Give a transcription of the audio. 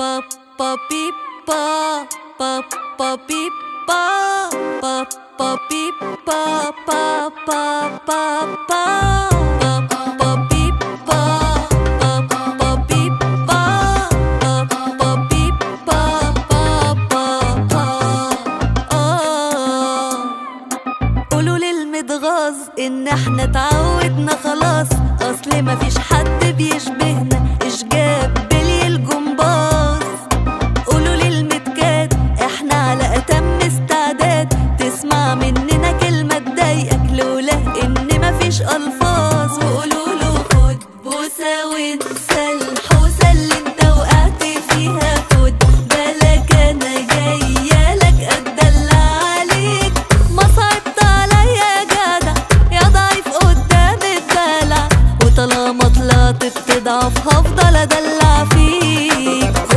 با با بي با با با بي با با با بي با با با با با با با بي با با با بي با با با بي با با با با آه قولوا للمتغاظ ان احنا اتعودنا خلاص اصل مفيش حد بيشبهنا اشجاب بلي الجمباز قولوا للمتكات احنا على اتم استعداد تسمع مننا كلمة تضايقك لولا ان مفيش الفاظ وقولوا له خد بوسة وانسى الحوسة اللي انت وقعت فيها خد بالك انا جاية لك اتدلع عليك ما صعبت عليا يا جدع يا ضعيف قدام الدلع وطالما طلعت بتضعف هفضل ادلع فيك